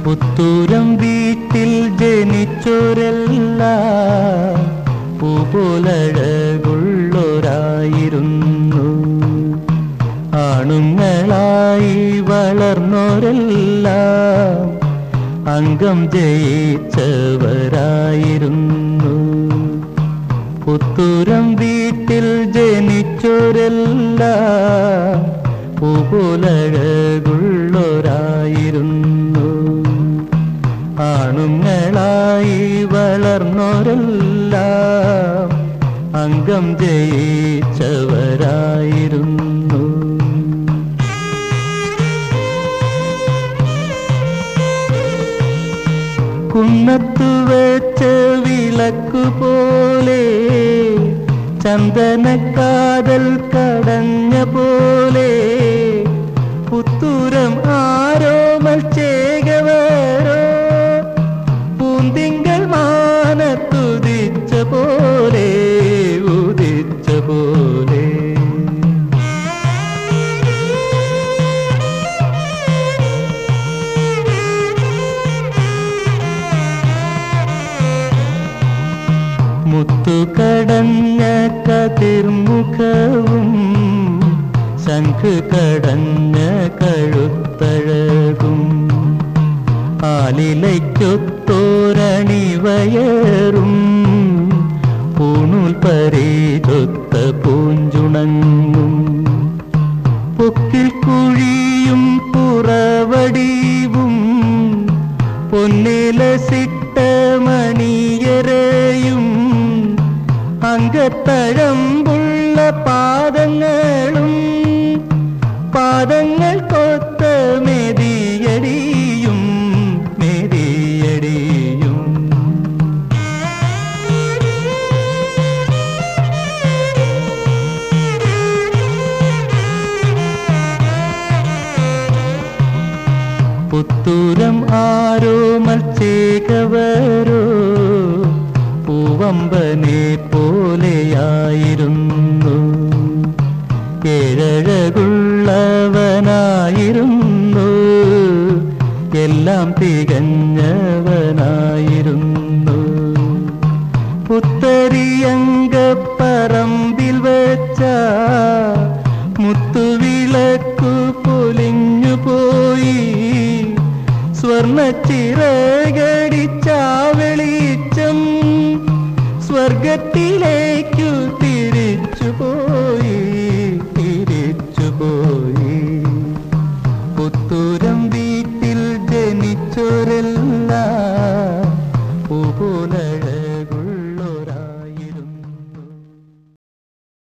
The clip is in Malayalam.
പുത്തൂരം വീട്ടിൽ ജനിച്ചോരെല്ലാം പൂപോലഴകുള്ളോരായിരുന്നു ആണുങ്ങളായി വളർന്നോരെല്ലാം അംഗം ജയിച്ചവരായിരുന്നു പുത്തൂരം വീട്ടിൽ ജനിച്ചോരെല്ലാം പൂപോലഴകുള്ളോരായിരുന്നു ആണുങ്ങളായി വളർന്നോരെല്ലാം അംഗം ജയിച്ചവരായിരുന്നു കുന്നത്തു വെച്ച വിളക്കു പോലെ ചന്ദനക്കാതൽ കടഞ്ഞ പോലെ പുത്തൂരം ആരോ മൽച്ചേകവരോ പൂന്തിങ്കൾ മാനത്തുദിച്ച പോലെ ഉദിച്ച പോലെ മുത്തുകടഞ്ഞ കതിർമുഖവും ശംഖ് കടഞ്ഞ കഴുത്തഴകും ആലിലയ്ക്കൊത്തോരണിവയറും പൂണൂൽ പരീതൊത്ത പൂഞ്ചുണങ്ങും പൊക്കിൽ കുഴിയും പുറവടിവും പൊന്നിലസിട്ട മണിയരയും അങ്കത്തഴമ്പുള്ള പാദങ്ങളും പാദങ്ങൾ കൊത്ത മെതിയടിയും മെതിയടിയും പുത്തൂരം ആരോ മൽച്ചേകവരോ പൂവമ്പനെ പോലെയായിരുന്നു ഏഴഴകുള്ളവനായിരുന്നു എല്ലാം തികഞ്ഞവനായിരുന്നു പുത്തരിയങ്കപ്പറമ്പിൽ വെച്ച മുത്തുവിളക്കു പൊലിഞ്ഞു പോയി സ്വർണ്ണ ചിറകടിച്ച വെളിച്ചം സ്വർഗത്തിലേക്കു തി